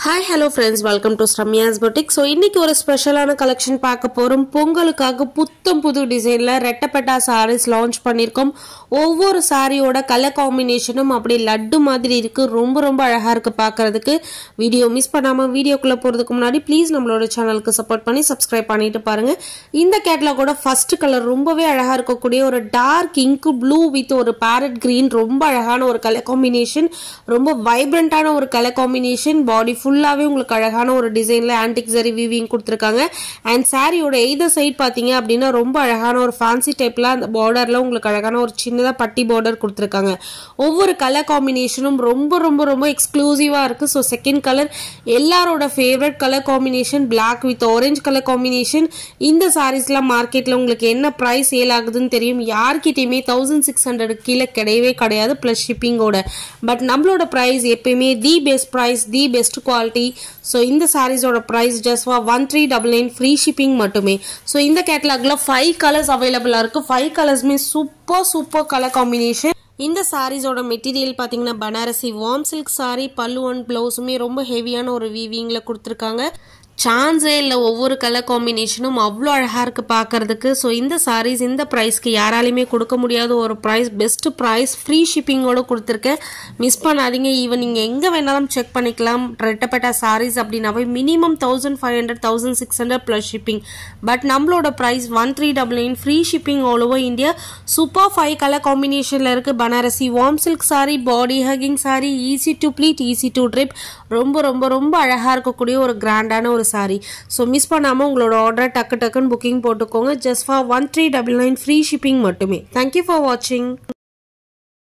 hi hello friends welcome to Sramya's boutique so இன்னைக்கு ஒரு ஸ்பெஷலான கலெக்ஷன் பார்க்க போகிறோம் பொங்கலுக்காக புத்தம் புது டிசைனில் ரெட்டப்பட்டா சாரீஸ் லான்ச் பண்ணியிருக்கோம் ஒவ்வொரு சாரியோட கலர் காம்பினேஷனும் அப்படி லட்டு மாதிரி இருக்குது ரொம்ப ரொம்ப அழகாக இருக்குது பார்க்கறதுக்கு வீடியோ மிஸ் பண்ணாமல் வீடியோக்குள்ளே போகிறதுக்கு முன்னாடி ப்ளீஸ் நம்மளோட சேனலுக்கு சப்போர்ட் பண்ணி சப்ஸ்கிரைப் பண்ணிட்டு பாருங்கள் இந்த கேட்லாகோட ஃபர்ஸ்ட் கலர் ரொம்பவே அழகாக இருக்கக்கூடிய ஒரு டார்க் இங்கு ப்ளூ வித் ஒரு பேரட் கிரீன் ரொம்ப அழகான ஒரு கலர் காம்பினேஷன் ரொம்ப வைப்ரண்டான ஒரு கலர் காம்பினேஷன் பாடி ஃபுல்லாகவே உங்களுக்கு அழகான ஒரு டிசைனில் ஆன்டிக் சரி வீவிங் கொடுத்துருக்காங்க அண்ட் சாரியோட எய்த சைட் பார்த்தீங்க அப்படின்னா ரொம்ப அழகான ஒரு ஃபேன்சி டைப்பில் அந்த பார்டரில் உங்களுக்கு அழகான ஒரு சின்னதாக பட்டி பார்டர் கொடுத்துருக்காங்க ஒவ்வொரு கலர் காம்பினேஷனும் ரொம்ப ரொம்ப ரொம்ப எக்ஸ்க்ளூசிவாக இருக்குது ஸோ செகண்ட் கலர் எல்லாரோட favourite colour combination black with orange colour combination இந்த சாரீஸ்லாம் மார்க்கெட்டில் உங்களுக்கு என்ன ப்ரைஸ் சேல் ஆகுதுன்னு தெரியும் யார்கிட்டயுமே தௌசண்ட் சிக்ஸ் ஹண்ட்ரட் கீழே கிடையவே கிடையாது ப்ளஸ் ஷிப்பிங்கோட பட் நம்மளோட ப்ரைஸ் எப்பயுமே the best price the best quality so இந்த சாரீஸோட price just for one three double nine free shipping மட்டுமே ஸோ இந்த கேட்டலாகில் ஃபைவ் கலர்ஸ் அவைலபிளாக இருக்குது ஃபைவ் கலர்ஸுமே சூப்பர் சூப்பர் கலர் காம்பினேஷன் இந்த சாரீஸோட மெட்டீரியல் பார்த்தீங்கன்னா பனாரசி வார்ம் சில்க் சாரீ பல்லு அண்ட் ப்ளவுஸுமே ரொம்ப ஹெவியான ஒரு வீவிங்கில் கொடுத்துருக்காங்க சான்ஸே இல்லை ஒவ்வொரு கலர் காம்பினேஷனும் அவ்வளோ அழகாக இருக்குது பார்க்கறதுக்கு ஸோ இந்த சாரீஸ் இந்த ப்ரைஸ்க்கு யாராலையுமே கொடுக்க முடியாத ஒரு ப்ரைஸ் பெஸ்ட் ப்ரைஸ் ஃப்ரீ ஷிப்பிங்கோட கொடுத்துருக்கேன் மிஸ் பண்ணாதீங்க ஈவன் நீங்கள் எங்கே வேணாலும் செக் பண்ணிக்கலாம் ரெட்டப்பட்ட சாரீஸ் அப்படின்னாவே minimum thousand five hundred thousand six hundred plus shipping but நம்மளோட price one three double nine free shipping all over India super five colour காம்பினேஷனில் இருக்குது Banarasi warm silk sari body hugging sari easy to pleat easy to drape ரொம்ப ரொம்ப ரொம்ப அழகாக இருக்கக்கூடிய ஒரு கிராண்டான ஒரு சாரீ ஸோ மிஸ் பண்ணாமல் உங்களோட ஆர்டர் டக்கு டக்குன்னு புக்கிங் போட்டுக்கோங்க just for one three double nine free shipping மட்டுமே தேங்க்யூ ஃபார் வாட்சிங்